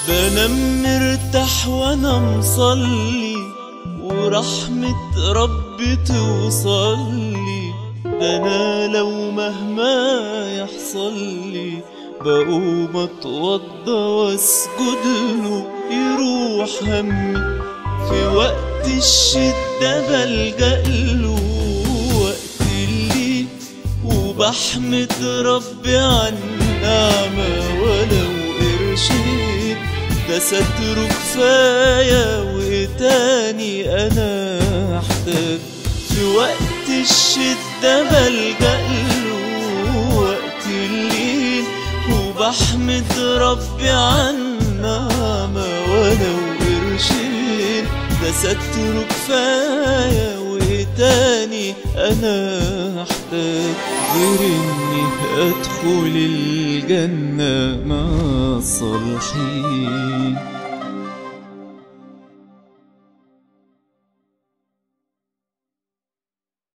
بنام مرتاح وانا مصلي ورحمة ربي توصلي ده انا لو مهما يحصل لي بقوم اتوضى واسجد له يروح همي في وقت الشدة بلجأ له وقت الليل وبحمد ربي عن النعمة ولو قرشين ده ستره كفاية وتاني أنا أحتاج في وقت الشدة بلجأ له وقت الليل وبحمد ربي عن النعمة ولو قرشين ده ستره كفاية وتاني أنا أحتاج غير إني أدخل الجنة مع الصالحين